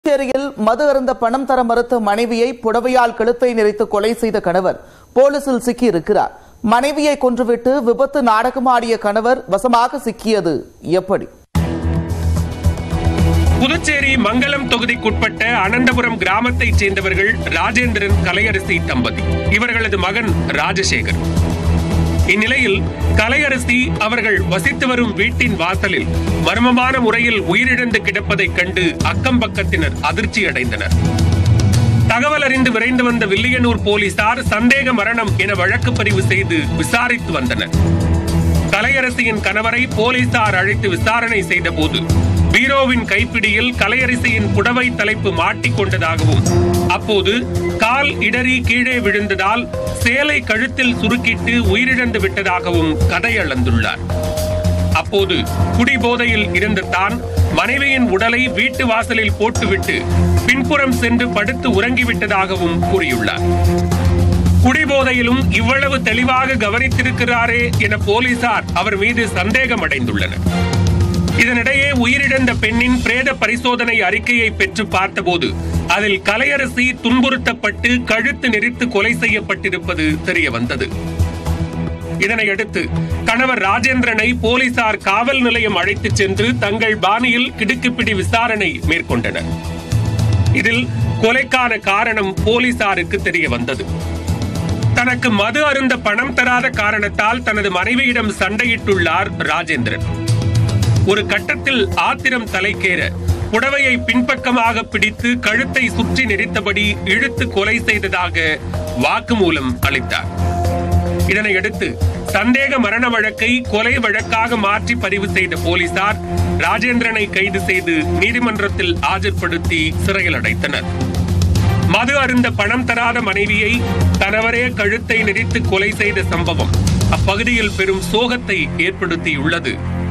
புதுச்சேரியில் மது அருந்த பணம் தர மறுத்த மனைவியை புடவையால் கழுத்தை நெரித்து கொலை செய்த கணவர் போலீசில் சிக்கியிருக்கிறார் மனைவியை கொன்றுவிட்டு விபத்து நாடகமாடிய கணவர் வசமாக சிக்கியது எப்படி புதுச்சேரி மங்கலம் தொகுதிக்குட்பட்ட அனந்தபுரம் கிராமத்தைச் சேர்ந்தவர்கள் ராஜேந்திரன் கலையரசி தம்பதி இவர்களது மகன் ராஜசேகர் இந்நிலையில் கலையரசி அவர்கள் வசித்து வரும் வீட்டின் வாசலில் மர்மமான முறையில் உயிரிழந்து கிடப்பதைக் கண்டு அக்கம் பக்கத்தினர் அதிர்ச்சி அடைந்தனர் தகவல் அறிந்து விரைந்து வந்த வில்லியனூர் போலீசார் சந்தேக மரணம் என வழக்கு பதிவு செய்து விசாரித்து வந்தனர் கலையரசியின் கணவரை போலீசார் அழைத்து விசாரணை செய்தபோது பீரோவின் கைப்பிடியில் கலையரசியின் புடவை தலைப்பு மாட்டிக்கொண்டதாகவும் அப்போது கால் இடறி கீழே விழுந்ததால் சேலை கழுத்தில் சுருக்கிட்டு உயிரிழந்து விட்டதாகவும் கதை அளந்துள்ளார் அப்போது குடிபோதையில் இருந்த தான் மனைவியின் உடலை வீட்டு வாசலில் போட்டுவிட்டு பின்புறம் சென்று படுத்து உறங்கிவிட்டதாகவும் கூறியுள்ளார் குடிபோதையிலும் இவ்வளவு தெளிவாக கவனித்திருக்கிறாரே என போலீசார் அவர் மீது சந்தேகம் அடைந்துள்ளனர் இதனிடையே உயிரிழந்த பெண்ணின் பிரேத பரிசோதனை அறிக்கையை பெற்று பார்த்தபோது அதில் கலையரசி துன்புறுத்தப்பட்டு கழுத்து நெரித்து கொலை செய்யப்பட்டிருப்பது தெரிய வந்தது இதனையடுத்து கணவர் ராஜேந்திரனை போலீசார் காவல் நிலையம் அழைத்துச் சென்று தங்கள் பாணியில் கிடுக்குப்பிடி விசாரணை மேற்கொண்டனர் இதில் கொலைக்கான காரணம் போலீசாருக்கு தெரிய வந்தது தனக்கு மது அருந்த பணம் தராத காரணத்தால் தனது மனைவியிடம் சண்டையிட்டுள்ளார் ராஜேந்திரன் ஒரு கட்டத்தில் ஆத்திரம் தலைக்கேற புடவையை பின்பக்கமாக பிடித்து கழுத்தை சுற்றி நெரித்தபடி இழுத்து கொலை செய்ததாக வாக்குமூலம் அளித்தார் இதனையடுத்து சந்தேக மரண வழக்கை கொலை வழக்காக மாற்றி பதிவு செய்த போலீசார் ராஜேந்திரனை கைது செய்து நீதிமன்றத்தில் ஆஜர்படுத்தி சிறையில் அடைத்தனர் மது அருந்த பணம் தராத மனைவியை கணவரே கழுத்தை நெரித்து கொலை செய்த சம்பவம் அப்பகுதியில் பெரும் சோகத்தை ஏற்படுத்தியுள்ளது